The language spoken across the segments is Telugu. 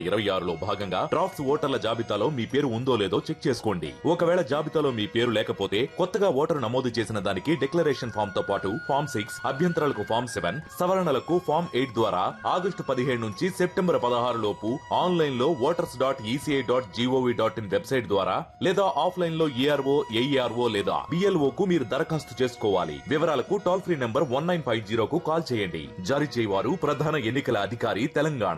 ఇరవై ఆరులో భాగంగా డ్రాఫ్ట్స్ ఓటర్ల జాబితాలో మీ పేరు ఉందో లేదో చెక్ చేసుకోండి ఒకవేళ జాబితాలో మీ పేరు లేకపోతే కొత్తగా ఓటరు నమోదు చేసిన దానికి డిక్లరేషన్ ఫామ్ తో పాటు ఫామ్ సిక్స్ అభ్యంతరాలకు ఫామ్ సెవెన్ సవరణలకు ఫామ్ ఎయిట్ ద్వారా ఆగస్టు పదిహేడు నుంచి సెప్టెంబర్ పదహారు లోపు ఆన్లైన్ లో voters dot ECI dot GOV dot in website ద్వారా లేదా ఆఫ్లైన్ లో ఏఆర్ఓ ఏఈఆర్ఓ లేదా బిఎల్ఓ కు మీరు దరఖాస్తు చేసుకోవాలి వివరాలకు toll free number one nine five జీరోకు కాల్ చేయండి జారీ చేయవారు ప్రధాన ఎన్నికల అధికారి తెలంగాణ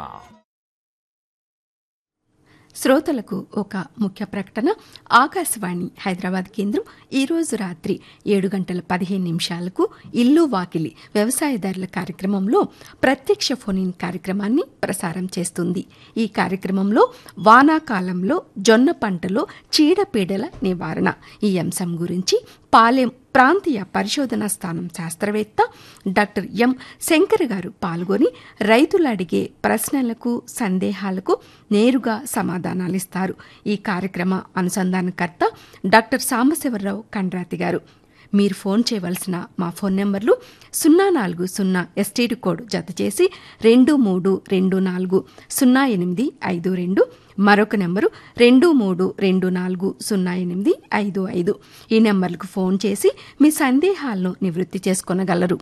శ్రోతలకు ఒక ముఖ్య ప్రకటన ఆకాశవాణి హైదరాబాద్ కేంద్రం ఈరోజు రాత్రి ఏడు గంటల పదిహేను నిమిషాలకు ఇల్లు వాకిలి వ్యవసాయదారుల కార్యక్రమంలో ప్రత్యక్ష ఫోన్ ఇన్ కార్యక్రమాన్ని ప్రసారం చేస్తుంది ఈ కార్యక్రమంలో వానాకాలంలో జొన్న పంటలో చీడపీడల నివారణ ఈ అంశం గురించి పాలెం ప్రాంతీయ పరిశోధనా స్థానం శాస్త్రవేత్త డాక్టర్ ఎం శంకర్ గారు పాల్గొని రైతులు అడిగే ప్రశ్నలకు సందేహాలకు నేరుగా సమాధానాలిస్తారు ఈ కార్యక్రమ అనుసంధానకర్త డాక్టర్ సాంబశివరావు కండ్రాతి గారు మీరు ఫోన్ చేయవలసిన మా ఫోన్ నెంబర్లు సున్నా నాలుగు సున్నా ఎస్టీడీ కోడ్ జత చేసి రెండు మూడు రెండు నాలుగు సున్నా ఎనిమిది ఐదు రెండు మరొక నెంబరు రెండు మూడు రెండు నాలుగు సున్నా ఎనిమిది ఐదు ఐదు ఈ నెంబర్లకు ఫోన్ చేసి మీ సందేహాలను నివృత్తి చేసుకొనగలరు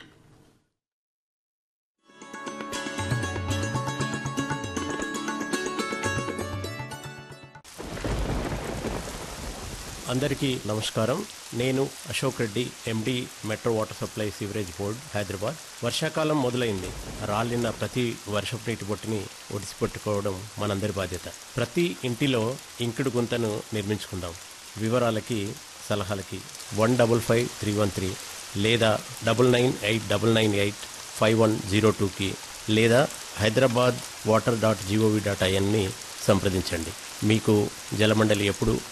అందరికీ నమస్కారం నేను Ashok Reddy MD metro water supply sewerage board Hyderabad వర్షాకాలం మొదలైంది రాలిన ప్రతి వర్షపు నీటి బొట్టుని ఒడిసిపెట్టుకోవడం మనందరి బాధ్యత ప్రతి ఇంటిలో ఇంకుడు గుంతను నిర్మించుకుందాం వివరాలకి సలహాలకి one double five three one three లేదా double nine eight double nine eight five one zero టూకి లేదా Hyderabad water dot GOV dot ఐఎన్ని సంప్రదించండి మీకు జలమండలి ఎప్పుడు